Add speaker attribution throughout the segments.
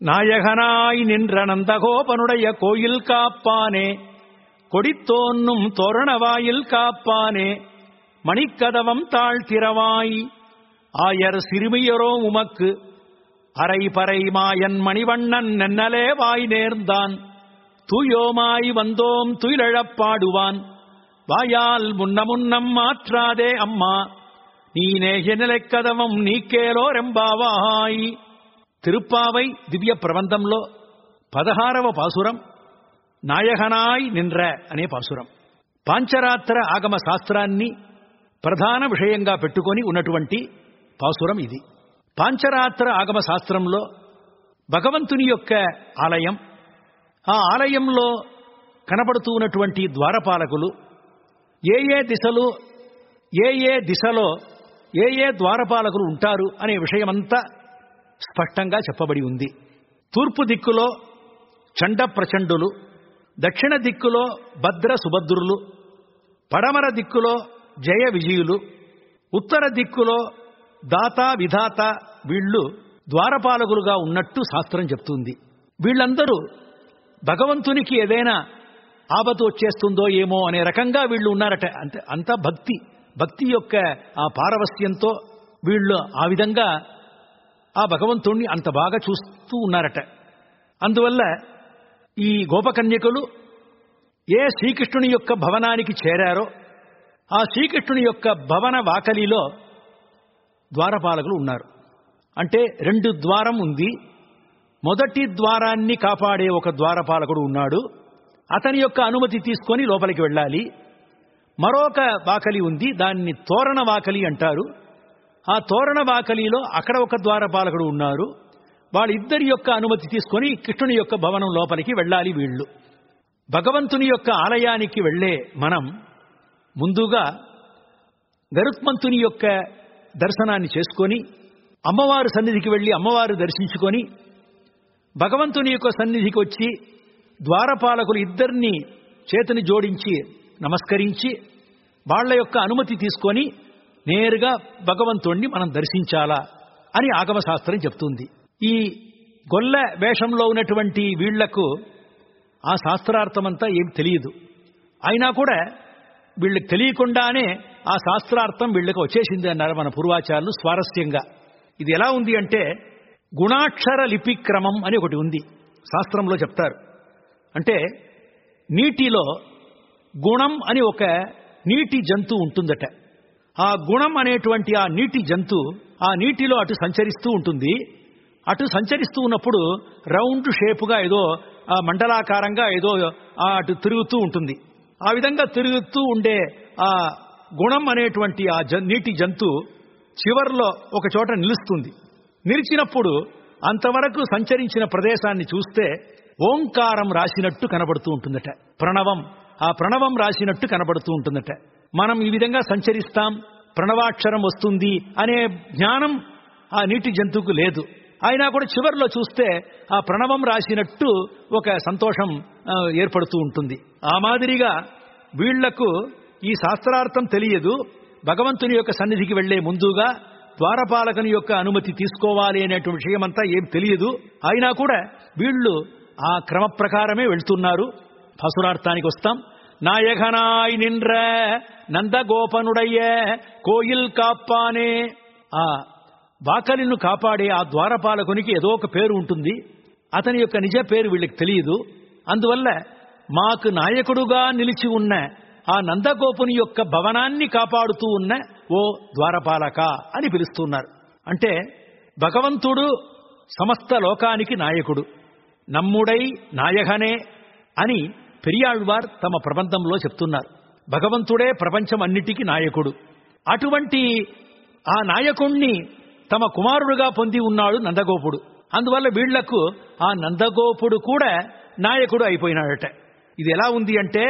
Speaker 1: நாயகனாய் நின்ற நந்தகோபனுடைய கோயில் காப்பானே கொடித்தோன்னும் தோரணவாயில் காப்பானே மணிக்கதவம் தாழ்த்திரவாய் ஆயர் சிறுமியரோ உமக்கு அரை பறை மாயன் மணிவண்ணன் நென்னலே வாய் நேர்ந்தான் தூயோமாய் வந்தோம் துயிலழப் பாடுவான் வாயால் முன்ன முன்னம் மாற்றாதே அம்மா நீ நேய நிலைக்கதவம் నీకేలో రెంబావాయ్ తిరుప్పావై దివ్య ప్రబంధంలో పదహారవ పాసురం నాయకనాయ్ నిండ్ర అనే పాసురం పాంచరాత్ర ఆగమ శాస్త్రాన్ని ప్రధాన విషయంగా పెట్టుకొని ఉన్నటువంటి పాసురం ఇది పాంచరాత్ర ఆగమ శాస్త్రంలో భగవంతుని యొక్క ఆలయం ఆ ఆలయంలో కనబడుతూ ఉన్నటువంటి ద్వారపాలకులు ఏ ఏ దిశలు ఏ ఏ దిశలో ఏ ఏ ద్వారపాలకులు ఉంటారు అనే విషయమంతా స్పష్టంగా చెప్పబడి ఉంది తూర్పు దిక్కులో చండ ప్రచండులు దక్షిణ దిక్కులో భద్ర సుభద్రులు పడమర దిక్కులో జయ విజయులు ఉత్తర దిక్కులో దాత విధాత వీళ్ళు ద్వారపాలకులుగా ఉన్నట్టు శాస్త్రం చెప్తుంది వీళ్ళందరూ భగవంతునికి ఏదైనా ఆపద వచ్చేస్తుందో ఏమో అనే రకంగా వీళ్ళు ఉన్నారట అంటే అంత భక్తి భక్తి యొక్క ఆ పారవస్యంతో వీళ్ళు ఆ విధంగా ఆ భగవంతుణ్ణి అంత బాగా చూస్తూ ఉన్నారట అందువల్ల ఈ గోపకన్యకులు ఏ శ్రీకృష్ణుని యొక్క భవనానికి చేరారో ఆ శ్రీకృష్ణుని యొక్క భవన వాకలిలో ద్వారపాలకులు ఉన్నారు అంటే రెండు ద్వారం ఉంది మొదటి ద్వారాన్ని కాపాడే ఒక ద్వారపాలకుడు ఉన్నాడు అతని యొక్క అనుమతి తీసుకొని లోపలికి వెళ్ళాలి మరొక వాకలి ఉంది దాన్ని తోరణ వాకలి అంటారు ఆ తోరణ వాకలిలో అక్కడ ఒక ద్వారపాలకుడు ఉన్నారు వాళ్ళిద్దరి యొక్క అనుమతి తీసుకొని కృష్ణుని యొక్క భవనం లోపలికి వెళ్ళాలి వీళ్ళు భగవంతుని యొక్క ఆలయానికి వెళ్ళే మనం ముందుగా గరుత్మంతుని యొక్క దర్శనాన్ని చేసుకొని అమ్మవారు సన్నిధికి వెళ్ళి అమ్మవారు దర్శించుకొని భగవంతుని యొక్క సన్నిధికి వచ్చి ద్వారపాలకులు ఇద్దరిని చేతిని జోడించి నమస్కరించి వాళ్ళ యొక్క అనుమతి తీసుకొని నేరుగా భగవంతుణ్ణి మనం దర్శించాలా అని ఆగమశాస్త్రం చెప్తుంది ఈ గొల్ల వేషంలో ఉన్నటువంటి వీళ్లకు ఆ శాస్త్రార్థమంతా ఏం తెలియదు అయినా కూడా వీళ్ళకి తెలియకుండానే ఆ శాస్త్రార్థం వీళ్ళకి వచ్చేసింది అన్నారు మన పూర్వాచారులు స్వారస్యంగా ఇది ఎలా ఉంది అంటే గుణాక్షర లిపి క్రమం అని ఒకటి ఉంది శాస్త్రంలో చెప్తారు అంటే నీటిలో గుణం అని ఒక నీటి జంతువు ఉంటుందట ఆ గుణం అనేటువంటి ఆ నీటి జంతు ఆ నీటిలో అటు సంచరిస్తూ ఉంటుంది అటు సంచరిస్తూ ఉన్నప్పుడు రౌండ్ షేపుగా ఏదో ఆ మండలాకారంగా ఏదో ఆ అటు తిరుగుతూ ఉంటుంది ఆ విధంగా తిరుగుతూ ఉండే ఆ గుణం అనేటువంటి ఆ జ- నీటి జంతు చివర్లో ఒక చోట నిలుస్తుంది నిలిచినప్పుడు అంతవరకు సంచరించిన ప్రదేశాన్ని చూస్తే ఓంకారం రాసినట్టు కనబడుతూ ఉంటుందట ప్రణవం ఆ ప్రణవం రాసినట్టు కనబడుతూ ఉంటుందట మనం ఈ విధంగా సంచరిస్తాం ప్రణవాక్షరం వస్తుంది అనే జ్ఞానం ఆ నీటి జంతువుకు లేదు అయినా కూడా చివర్లో చూస్తే ఆ ప్రణవం రాసినట్టు ఒక సంతోషం ఆ, ఏర్పడుతూ ఉంటుంది ఆ మాదిరిగా వీళ్లకు ఈ శాస్త్రార్థం తెలియదు భగవంతుని యొక్క సన్నిధికి వెళ్లే ముందుగా ద్వారపాలకుని యొక్క అనుమతి తీసుకోవాలి అనేటువంటి విషయమంతా ఏం తెలియదు అయినా కూడా వీళ్ళు ఆ క్రమ ప్రకారమే వెళ్తున్నారు పసురార్థానికి వస్తాం నాయకనాయ్ నిండ్ర నందగోపనుడయ్య కోయిల్ కాప్పానే ఆ వాకలిను కాపాడే ఆ ద్వారపాలకునికి ఏదో ఒక పేరు ఉంటుంది అతని యొక్క నిజ పేరు వీళ్ళకి తెలియదు అందువల్ల మాకు నాయకుడుగా నిలిచి ఉన్న ఆ నందగోపుని యొక్క భవనాన్ని కాపాడుతూ ఉన్న ఓ ద్వారపాలక అని పిలుస్తున్నారు అంటే భగవంతుడు సమస్త లోకానికి నాయకుడు నమ్ముడై నాయకనే అని పెరియాళ్వార్ తమ ప్రబంధంలో చెప్తున్నారు భగవంతుడే ప్రపంచం అన్నిటికీ నాయకుడు అటువంటి ఆ నాయకుణ్ణి తమ కుమారుడుగా పొంది ఉన్నాడు నందగోపుడు అందువల్ల వీళ్లకు ఆ నందగోపుడు కూడా నాయకుడు అయిపోయినాడట ఇది ఎలా ఉంది అంటే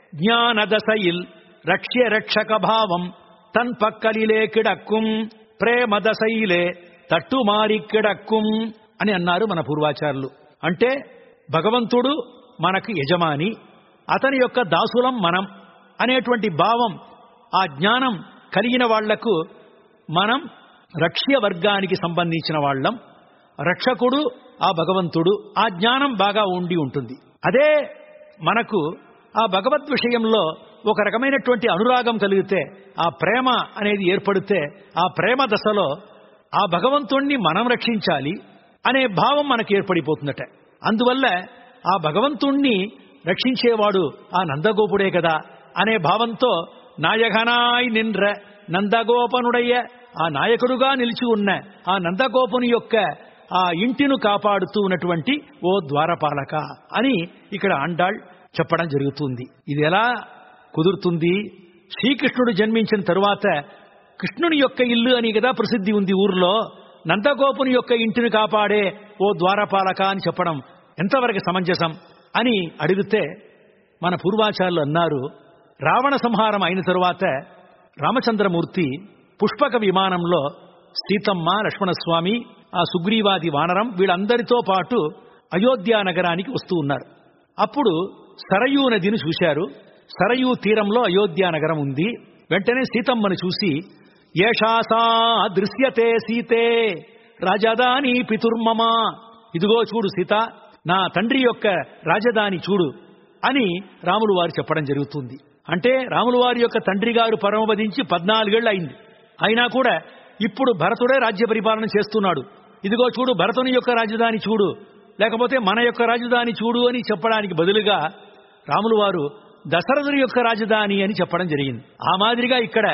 Speaker 1: జ్ఞానదశయిల్ రక్ష్య రక్షక భావం తన్ పక్కలిలే కిడక్కుం ప్రేమదశయిలే తట్టుమారి కిడక్కుం అని అన్నారు మన పూర్వాచారులు అంటే భగవంతుడు మనకు యజమాని అతని యొక్క దాసులం మనం అనేటువంటి భావం ఆ జ్ఞానం కలిగిన వాళ్లకు మనం రక్ష్య వర్గానికి సంబంధించిన వాళ్ళం రక్షకుడు ఆ భగవంతుడు ఆ జ్ఞానం బాగా ఉండి ఉంటుంది అదే మనకు ఆ భగవద్ విషయంలో ఒక రకమైనటువంటి అనురాగం కలిగితే ఆ ప్రేమ అనేది ఏర్పడితే ఆ ప్రేమ దశలో ఆ భగవంతుణ్ణి మనం రక్షించాలి అనే భావం మనకు ఏర్పడిపోతుందట అందువల్ల ఆ భగవంతుణ్ణి రక్షించేవాడు ఆ నందగోపుడే కదా అనే భావంతో నాయకనాయ్ నిండ్ర నందగోపనుడయ్య ఆ నాయకుడుగా నిలిచి ఉన్న ఆ నందగోపుని యొక్క ఆ ఇంటిను కాపాడుతూ ఉన్నటువంటి ఓ ద్వారపాలక అని ఇక్కడ ఆండాళ్ చెప్పడం జరుగుతుంది ఇది ఎలా కుదురుతుంది శ్రీకృష్ణుడు జన్మించిన తరువాత కృష్ణుని యొక్క ఇల్లు అని కదా ప్రసిద్ధి ఉంది ఊర్లో నందగోపుని యొక్క ఇంటిని కాపాడే ఓ ద్వారపాలక అని చెప్పడం ఎంతవరకు సమంజసం అని అడిగితే మన పూర్వాచార్యులు అన్నారు రావణ సంహారం అయిన తరువాత రామచంద్రమూర్తి పుష్పక విమానంలో సీతమ్మ లక్ష్మణస్వామి ఆ సుగ్రీవాది వానరం వీళ్ళందరితో పాటు అయోధ్య నగరానికి వస్తూ ఉన్నారు అప్పుడు సరయూ నదిని చూశారు సరయూ తీరంలో అయోధ్య నగరం ఉంది వెంటనే సీతమ్మను చూసి ఏషాసా దృశ్యతే సీతే రాజధాని పితుర్మమ ఇదిగో చూడు సీత నా తండ్రి యొక్క రాజధాని చూడు అని రాములు వారు చెప్పడం జరుగుతుంది అంటే రాములు వారి యొక్క తండ్రి గారు పరమపదించి పద్నాలుగేళ్లు అయింది అయినా కూడా ఇప్పుడు భరతుడే రాజ్య పరిపాలన చేస్తున్నాడు ఇదిగో చూడు భరతుని యొక్క రాజధాని చూడు లేకపోతే మన యొక్క రాజధాని చూడు అని చెప్పడానికి బదులుగా రాములు వారు దశరథుని యొక్క రాజధాని అని చెప్పడం జరిగింది ఆ మాదిరిగా ఇక్కడ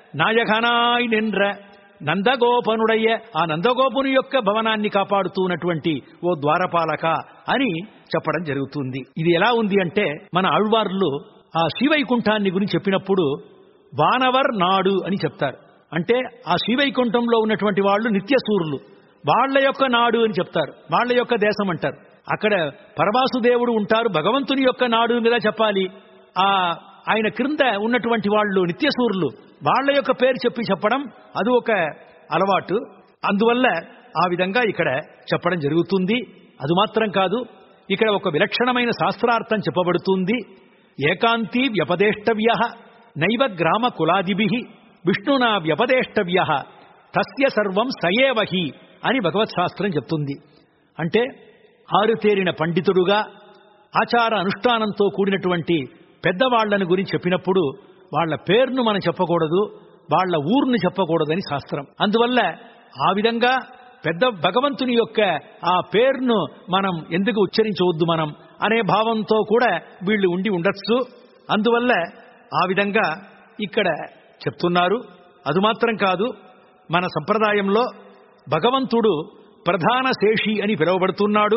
Speaker 1: నాయకనాయ్ నిండ్ర నందగోపనుడయ్య ఆ నందగోపుని యొక్క భవనాన్ని కాపాడుతున్నటువంటి ఓ ద్వారపాలక అని చెప్పడం జరుగుతుంది ఇది ఎలా ఉంది అంటే మన ఆళ్వార్లు ఆ శ్రీవైకుంఠాన్ని గురించి చెప్పినప్పుడు వానవర్ నాడు అని చెప్తారు అంటే ఆ శ్రీవైకుంఠంలో ఉన్నటువంటి వాళ్ళు నిత్యసూరులు వాళ్ళ యొక్క నాడు అని చెప్తారు వాళ్ళ యొక్క దేశం అంటారు అక్కడ పరవాసుదేవుడు ఉంటారు భగవంతుని యొక్క నాడు మీద చెప్పాలి ఆ ఆయన క్రింద ఉన్నటువంటి వాళ్ళు నిత్యసూరులు వాళ్ళ యొక్క పేరు చెప్పి చెప్పడం అది ఒక అలవాటు అందువల్ల ఆ విధంగా ఇక్కడ చెప్పడం జరుగుతుంది అది మాత్రం కాదు ఇక్కడ ఒక విలక్షణమైన శాస్త్రార్థం చెప్పబడుతుంది ఏకాంతి వ్యపదేష్టవ్య నైవ గ్రామ కులాదిభి విష్ణునా వ్యపదేష్టవ్య తస్య సర్వం సయేవహి అని భగవత్ శాస్త్రం చెప్తుంది అంటే ఆరుతేరిన పండితుడుగా ఆచార అనుష్ఠానంతో కూడినటువంటి పెద్దవాళ్లను గురించి చెప్పినప్పుడు వాళ్ళ పేరును మనం చెప్పకూడదు వాళ్ళ ఊరుని చెప్పకూడదని శాస్త్రం అందువల్ల ఆ విధంగా పెద్ద భగవంతుని యొక్క ఆ పేరును మనం ఎందుకు ఉచ్చరించవద్దు మనం అనే భావంతో కూడా వీళ్ళు ఉండి ఉండొచ్చు అందువల్ల ఆ విధంగా ఇక్కడ చెప్తున్నారు అది మాత్రం కాదు మన సంప్రదాయంలో భగవంతుడు ప్రధాన శేషి అని పిలువబడుతున్నాడు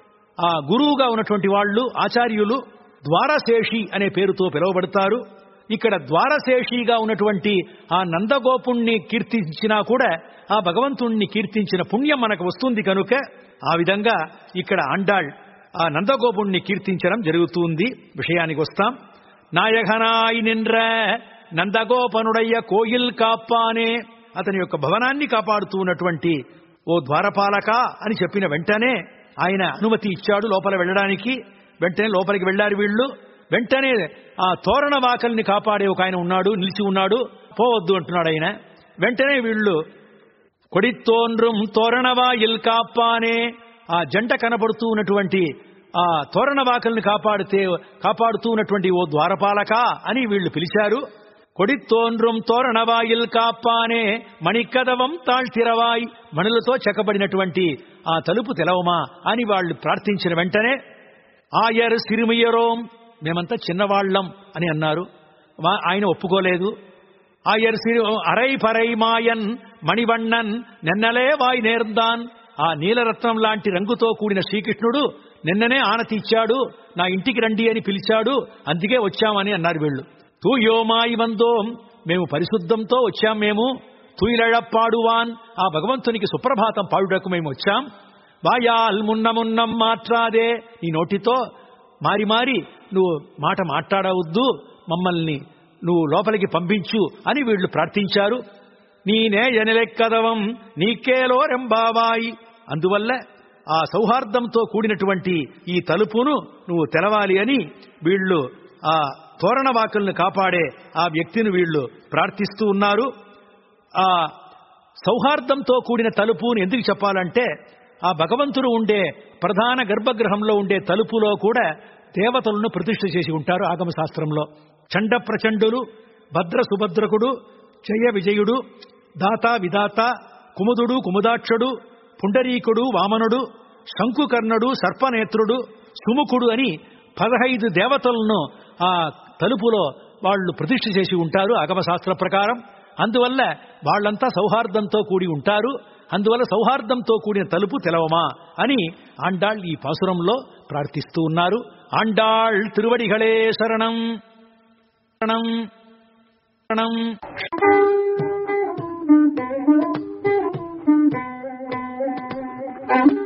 Speaker 1: ఆ గురువుగా ఉన్నటువంటి వాళ్ళు ఆచార్యులు ద్వారశేషి అనే పేరుతో పిలువబడతారు ఇక్కడ ద్వారశేషిగా ఉన్నటువంటి ఆ నందగోపుణ్ణి కీర్తించినా కూడా ఆ భగవంతుణ్ణి కీర్తించిన పుణ్యం మనకు వస్తుంది కనుక ఆ విధంగా ఇక్కడ ఆండాళ్ ఆ నందగోపుణ్ణి కీర్తించడం జరుగుతుంది విషయానికి వస్తాం నాయకనాయి నిండ్ర నందగోపనుడయ్య కోయిల్ కాప్పానే అతని యొక్క భవనాన్ని కాపాడుతూ ఉన్నటువంటి ఓ ద్వారపాలక అని చెప్పిన వెంటనే ఆయన అనుమతి ఇచ్చాడు లోపల వెళ్ళడానికి వెంటనే లోపలికి వెళ్ళారు వీళ్ళు వెంటనే ఆ తోరణ వాకల్ని కాపాడే ఒక ఆయన ఉన్నాడు నిలిచి ఉన్నాడు పోవద్దు అంటున్నాడు ఆయన వెంటనే వీళ్ళు కొడితోన్rum తోరణవాయిల్ కాపానే ఆ జంట కనబడుతూ ఉన్నటువంటి ఆ తోరణవాకల్ని కాపాడితే కాపాడుతూ ఉన్నటువంటి ఓ ద్వారపాలక అని వీళ్ళు పిలిచారు కొడితోన్rum తోరణవాయిల్ కాపానే మణికదవం తాళ్తిరవాయ్ మణులతో చెక్కబడినటువంటి ఆ తలుపు తెలవమా అని వాళ్ళు ప్రార్థించిన వెంటనే ఆయర్ సిరిమియరోం మేమంతా చిన్నవాళ్లం అని అన్నారు వా- ఆయన ఒప్పుకోలేదు ఆయర్ సిరి అరై పరై మాయన్ మణివಣ್ಣన్ నిన్నలే వాయి నేర్దాన్ ఆ నీలరత్నం లాంటి రంగుతో కూడిన శ్రీకృష్ణుడు నిన్ననే ఆనతి ఇచ్చాడు నా ఇంటికి రండి అని పిలిచాడు అందుకే వచ్చామని అన్నారు వీళ్ళు తూయోమాయి వందోం మేము పరిశుద్ధంతో వచ్చాం మేము తూయిలழப்பாడువాన్ ఆ భగవంతునికి సుప్రభాతం పాడుటకు మేము వచ్చాం వాయాల్ మున్న మున్నం మాట్లాదే నీ నోటితో మారి మారి నువ్వు మాట మాట్లాడవద్దు మమ్మల్ని నువ్వు లోపలికి పంపించు అని వీళ్ళు ప్రార్థించారు నీనే ఎనలెక్కదవం నీకేలో రెంబావాయి అందువల్ల ఆ సౌహార్దంతో కూడినటువంటి ఈ తలుపును నువ్వు తెలవాలి అని వీళ్ళు ఆ తోరణవాకులను కాపాడే ఆ వ్యక్తిని వీళ్ళు ప్రార్థిస్తూ ఉన్నారు ఆ సౌహార్దంతో కూడిన తలుపుని ఎందుకు చెప్పాలంటే ఆ భగవంతుడు ఉండే ప్రధాన గర్భగృహంలో ఉండే తలుపులో కూడా దేవతలను ప్రతిష్ఠ చేసి ఉంటారు ఆగమ శాస్త్రంలో చండ ప్రచండులు భద్ర సుభద్రకుడు జయ విజయుడు దాత విదాత కుముదుడు కుముదాక్షుడు పుండరీకుడు వామనుడు శంకుకర్ణుడు సర్పనేత్రుడు సుముఖుడు అని పదహైదు దేవతలను ఆ తలుపులో వాళ్ళు ప్రతిష్ఠ చేసి ఉంటారు ఆగమశాస్త్ర ప్రకారం అందువల్ల వాళ్ళంతా సౌహార్దంతో కూడి ఉంటారు అందువల్ల సౌహార్దంతో కూడిన తలుపు తెలవమా అని ఆండాళ్ ఈ పాసురంలో ప్రార్థిస్తూ ఉన్నారు ఆండాళ్ తిరువడిகளே శరణం శరణం శరణం
Speaker 2: Thank you.